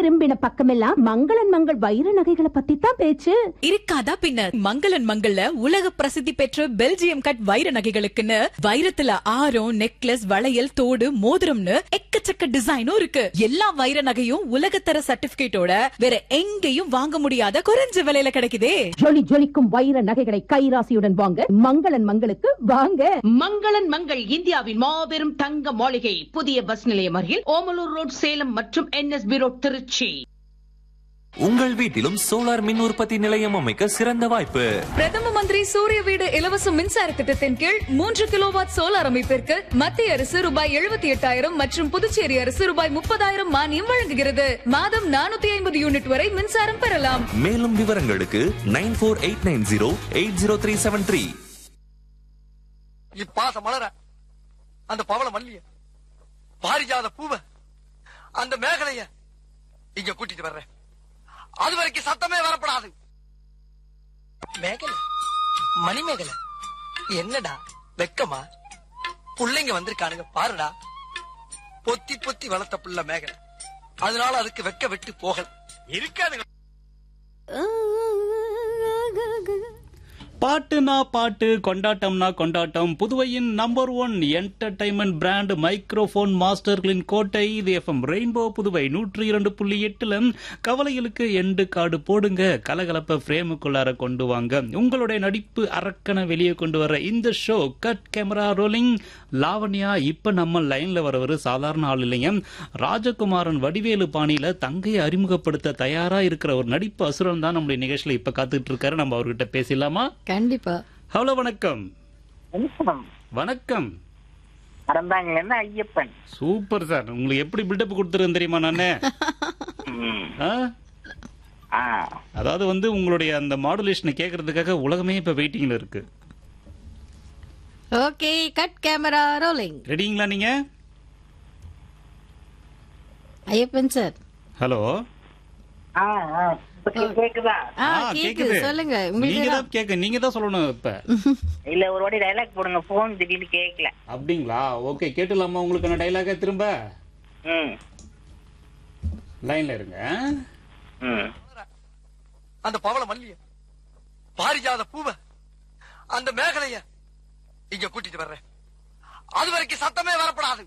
திரும்பின பக்கமெல்லாம் மங்களன் மங்கள் வைர நகைகளை பத்தி தான் பேச்சு இருக்காதா பின்ன மங்களன் மங்கள்ல உலக பிரசித்தி பெற்ற பெல்ஜியம் கட் வைர நகைகளுக்குன்னு வைரத்துல ஆரம் நெக்லஸ் வளையல் தோடு மோதிரம்னு எக்கச்சக்க டிசைனும் இருக்கு எல்லா வைர நகையும் உலகத்தர சர்டிபிகேட்டோட வேற எங்கேயும் வாங்க முடியாத குறைஞ்ச விலையில கிடைக்குதே ஜொலி ஜொலிக்கும் வைர நகைகளை கைராசியுடன் வாங்க மங்களன் மங்களுக்கு வாங்க மங்களன் மங்கள் இந்தியாவின் மாபெரும் தங்க மாளிகை புதிய பஸ் நிலையம் அருகில் ஓமலூர் ரோட் சேலம் மற்றும் என்எஸ்பி ரோட் திருச்சி உங்கள் வீட்டிலும் சோலார் மின் உற்பத்தி நிலையம் அமைக்க சிறந்த வாய்ப்பு பிரதம மந்திரி சூரிய வீடு இலவச மின்சார திட்டத்தின் கீழ் மூன்று கிலோவாட் சோலார் அமைப்பிற்கு மத்திய அரசு ரூபாய் எழுபத்தி எட்டாயிரம் மற்றும் புதுச்சேரி அரசு ரூபாய் முப்பதாயிரம் மானியம் வழங்குகிறது மாதம் நானூத்தி ஐம்பது யூனிட் வரை மின்சாரம் பெறலாம் மேலும் விவரங்களுக்கு nine four eight nine zero eight zero three seven three இப்பாச மலர அந்த பவள மல்லிய பாரிஜாத பூவ அந்த மேகலைய இங்க கூட்டிட்டு வர்றேன் அது வரைக்கும் சத்தமே வரப்படாது மேகலை மணி மேகலை என்னடா வெக்கமா புள்ளைங்க வந்திருக்கானுங்க பாருடா பொத்தி பொத்தி வளர்த்த புள்ள மேகலை அதனால அதுக்கு வெக்க விட்டு போகல இருக்காதுங்க பாட்டுனா பாட்டு கொண்டாட்டம்னா கொண்டாட்டம் புதுவையின் number one entertainment brand microphone மாஸ்டர்களின் கோட்டை இது எஃப்எம் ரெயின்போ புதுவை நூற்றி இரண்டு புள்ளி எட்டுல கவலைகளுக்கு எண்டு காடு போடுங்க கலகலப்ப பிரேமுக்குள்ளார கொண்டு வாங்க உங்களுடைய நடிப்பு அரக்கனை வெளியே கொண்டு வர இந்த show cut camera rolling Lavanya இப்ப நம்ம லைன்ல வரவர் சாதாரண ஆள் இல்லைங்க ராஜகுமாரன் வடிவேலு பாணியில தங்கையை அறிமுகப்படுத்த தயாரா இருக்கிற ஒரு நடிப்பு அசுரன் தான் நம்முடைய நிகழ்ச்சியில இப்ப காத்துட்டு இருக்காரு நம்ம அவர்கிட்ட பேசலாமா கண்டிப்பா ஹலோ வணக்கம் வணக்கம் வணக்கம் அறந்தாங்கன்னு ஐயப்பன் சூப்பர் சார் உங்களுக்கு எப்படி பில்டப் கொடுத்துருன்னு தெரியுமா நானு ம். ஆ? ஆ அதாவது வந்து உங்களுடைய அந்த மாடுலேஷனை கேட்கறதுக்காக உலகமே இப்ப வெயிட்டிங்ல இருக்கு ஓகே கட் கேமரா ரோலிங் ரெடிங்களா நீங்க ஐயப்பன் சார் ஹலோ ஆ ஆ. இப்ப கே- கேக்குதா ஆ கேக்குது சொல்லுங்க நீங்க உங்களுக்கு தான் கேட்க நீங்க தான் சொல்லணும் இப்ப இல்ல ஒரு வாட்டி டைலாக் போடுங்க போன் திடீர்னு கேக்கல அப்படிங்களா ஓகே கேட்டுலாமா உங்களுக்கான டைலாக திரும்ப ம் லைன்ல இருங்க ம் அந்த பவள மல்லிய பாரிஜாத பூவ அந்த மேகலைய இங்க கூட்டிட்டு வர்றேன் அது வரைக்கும் சத்தமே வரப்படாது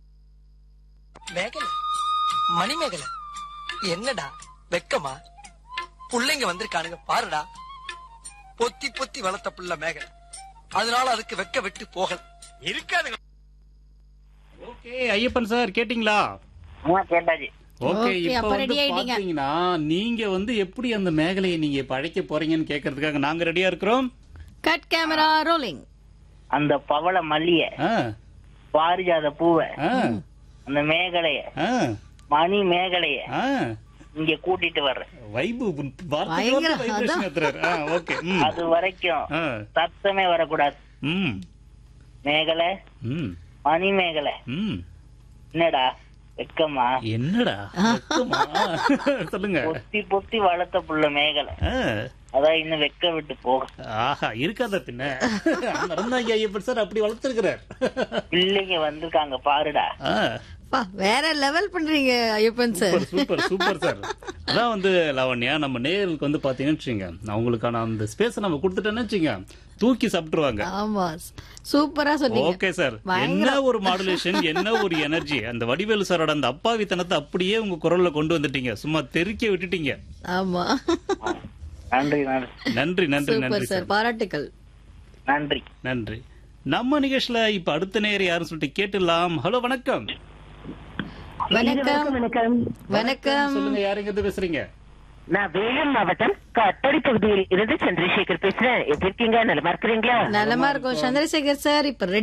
மேகலை மணி மேகலை என்னடா வெக்கமா புள்ளைங்க வந்திருக்கானுங்க பாருடா பொத்தி பொத்தி வளர்த்த புள்ள மேகலை அதனால அதுக்கு வெக்க விட்டு போகல இருக்காதுங்க ஓகே ஐயப்பன் சார் கேட்டிங்களா ஆ கேட்டாச்சு ஓகே Okay, இப்ப அப்ப வந்து ready ஆயிட்டீங்க. பாத்தீங்கன்னா நீங்க வந்து எப்படி அந்த மேகலையை நீங்க இப்ப அழைக்க போறீங்கன்னு கேட்கறதுக்காக நாங்க ரெடியா இருக்கிறோம் கட் கேமரா ரோலிங் அந்த பவள மல்லிய ஆ, பாரிஜாத பூவ ஆ, அந்த மேகலைய ஆ, மணி மேகலைய ஆ. இங்க கூட்டிட்டு வர்றேன் வைபு பயங்கர, வைப்ரேஷன் ஏத்துறாரு ஆ, ஓகே ம், அது வரைக்கும் ஆ, சத்தமே வரக்கூடாது ம், மேகலை ம், மணி மேகலை ம். என்னடா வெக்கமா என்னடா வெக்கமா? சொல்லுங்க பொத்தி பொத்தி வளர்த்த புள்ள மேகலை ஆ, அதான் இன்னும் வெக்க விட்டு போக ஆஹா இருக்காத பின்ன நடந்தாங்க ஐயப்பன் சார் அப்படி வளர்த்திருக்கிறார் பிள்ளைங்க வந்திருக்காங்க பாருடா ஆ, பா வேற லெவல் பண்றீங்க Ayyappan sir super super super sir அதான் வந்து லாவண்யா நம்ம நேயர்களுக்கு வந்து பாத்தீங்கன்னு வச்சுங்க அவங்களுக்கான அந்த ஸ்பேஸ் நம்ம கொடுத்துட்டோன்னு வச்சுங்க தூக்கி சாப்பிட்டுருவாங்க ஆமா சூப்பரா சொன்னீங்க ஓகே சார் என்ன பயங்கரம். ஒரு மாடுலேஷன் என்ன ஒரு எனர்ஜி அந்த வடிவேலு சாரோட அந்த அப்பாவித்தனத்தை அப்படியே உங்க குரல்ல கொண்டு வந்துட்டீங்க சும்மா தெறிக்க விட்டுட்டீங்க ஆமா நன்றி நன்றி நன்றி நன்றி சூப்பர் நன்றி சார் சார் பாராட்டுக்கள் நன்றி நன்றி நம்ம நிகழ்ச்சியில இப்ப அடுத்த நேரம் யாருன்னு சொல்லிட்டு கேட்டுலாம் ஹலோ வணக்கம் வணக்கம் வணக்கம் வணக்கம் சொல்லுங்க யாருங்க இருந்து பேசுறீங்க நான் வேலூர் மாவட்டம் காட்டடி பகுதியில் இருந்து சந்திரசேகர் பேசுறேன் எப்படி இருக்கீங்க நலமா இருக்கிறீங்களா நலமா இருக்கும் சந்திரசேகர் சார் இப்ப